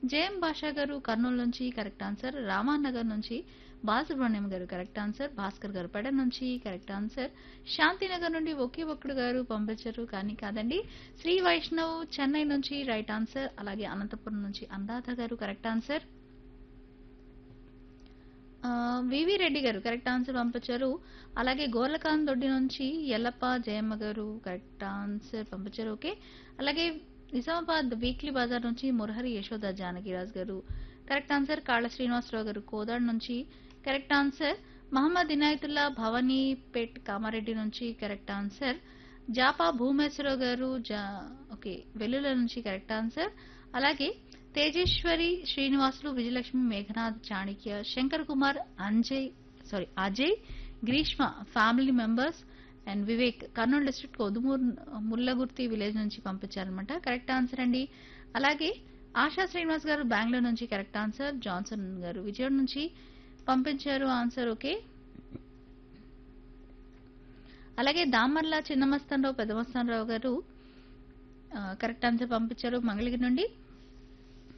జయం భాషా గారు కర్నూలు నుంచి కరెక్ట్ ఆన్సర్ రామానగర్ నుంచి బాలసుబ్రహ్మణ్యం గారు కరెక్ట్ ఆన్సర్ భాస్కర్ గారు పెడ నుంచి కరెక్ట్ ఆన్సర్ శాంతినగర్ నుండి ఒకే ఒక్కడు గారు పంపించారు కానీ కాదండి శ్రీ వైష్ణవ్ చెన్నై నుంచి రైట్ ఆన్సర్ అలాగే అనంతపురం నుంచి అనురాధ గారు కరెక్ట్ ఆన్సర్ ఆ, వివి రెడ్డి గారు కరెక్ట్ ఆన్సర్ పంపించారు అలాగే గోర్లకాంత్ దొడ్డి నుంచి ఎల్లప్ప జయమ్మ గారు కరెక్ట్ ఆన్సర్ పంపించారు ఓకే అలాగే నిజామాబాద్ వీక్లీ బజార్ నుంచి మురహరి యశోద జానకిరాజ్ గారు కరెక్ట్ ఆన్సర్ కాళ్ళ శ్రీనివాసరావు గారు కోదాడ్ నుంచి correct answer Mohammed Inayatullah Bhavanipet Kamareddy నుంచి కరెక్ట్ ఆన్సర్ జాపా భూమేశ్వరరావు గారు జా ఓకే వెల్లుల నుంచి కరెక్ట్ ఆన్సర్ అలాగే Tejeswari Srinivasulu Vijayalakshmi Meghanath Chanikya Shankar Kumar Anjay sorry Ajay Grishma family members and Vivek Kurnool district Kodumuru Mullagurthi village నుంచి పంపించారనమాట కరెక్ట్ ఆన్సర్ అండి అలాగే ఆశా శ్రీనివాస్ గారు బెంగళూరు నుంచి కరెక్ట్ ఆన్సర్ జాన్సన్ గారు విజయవాడ నుంచి పంపించారు ఆన్సర్ ఓకే అలాగే దామర్ల చిన్నమస్తానరావు పెద్దమస్తానరావు గారు ఆ, కరెక్ట్ ఆన్సర్ పంపించారు మంగళగిరి నుండి